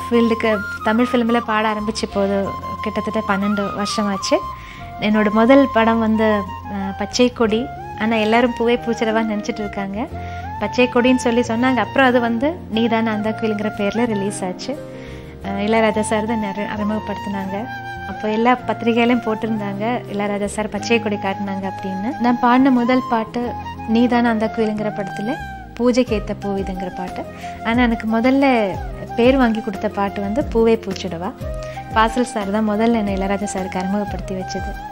ஃபீல்டுக்கு தமிழ் ஃபிலிமில் பாட ஆரம்பிச்சு போது கிட்டத்தட்ட பன்னெண்டு வருஷமாச்சு என்னோட முதல் படம் வந்து அஹ், பச்சை கொடி ஆனால் எல்லாரும் பூவே பூச்சிடவா நினச்சிட்டு இருக்காங்க பச்சை கொடின்னு சொல்லி சொன்னாங்க அப்புறம் அது வந்து நீதான அந்த குயிலுங்கிற பேரில் ரிலீஸ் ஆச்சு அஹ், இளையராஜா சார் தான் நிறைய அறிமுகப்படுத்தினாங்க அப்போ எல்லா பத்திரிகையிலையும் போட்டிருந்தாங்க இளையராஜா சார் பச்சை கொடி காட்டினாங்க அப்படின்னு நான் பாடின முதல் பாட்டு நீதான அந்த குயிலுங்கிற படத்தில் பூஜைக்கு ஏற்ற பூ இதுங்கிற பாட்டு ஆனால் எனக்கு முதல்ல பேர் வாங்கி கொடுத்த பாட்டு வந்து பூவே பூச்சிடவா பாசல் சார் தான் முதல்ல என்னை இளையராஜா சாருக்கு அறிமுகப்படுத்தி வச்சது